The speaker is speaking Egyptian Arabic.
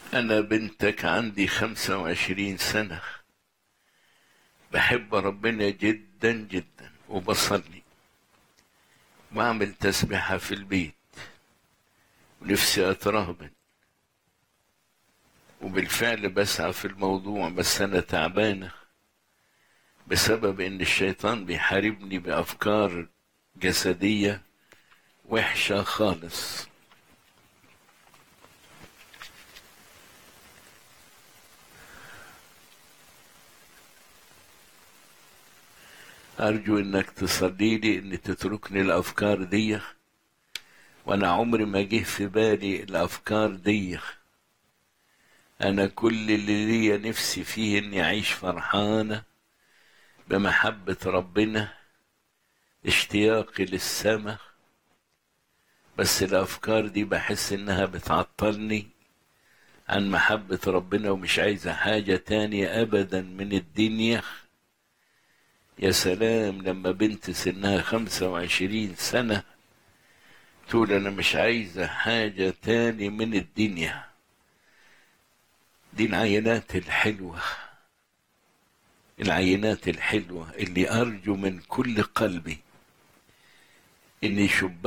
أنا بنتك عندي خمسة وعشرين سنة بحب ربنا جدا جدا وبصلي بعمل تسبيحة في البيت ونفسي أترهبن وبالفعل بسعى في الموضوع بس أنا تعبانة بسبب إن الشيطان بيحاربني بأفكار جسدية وحشة خالص أرجو إنك تصلي لي إن تتركني الأفكار دي وأنا عمري ما جه في بالي الأفكار دي أنا كل اللي ليا نفسي فيه إني أعيش فرحانة بمحبة ربنا اشتياقي للسماء بس الأفكار دي بحس إنها بتعطلني عن محبة ربنا ومش عايزة حاجة تانية أبدا من الدنيا يا سلام لما بنت سنها خمسة وعشرين سنة تقول أنا مش عايزة حاجة تاني من الدنيا دي العينات الحلوة العينات الحلوة اللي أرجو من كل قلبي إن يشب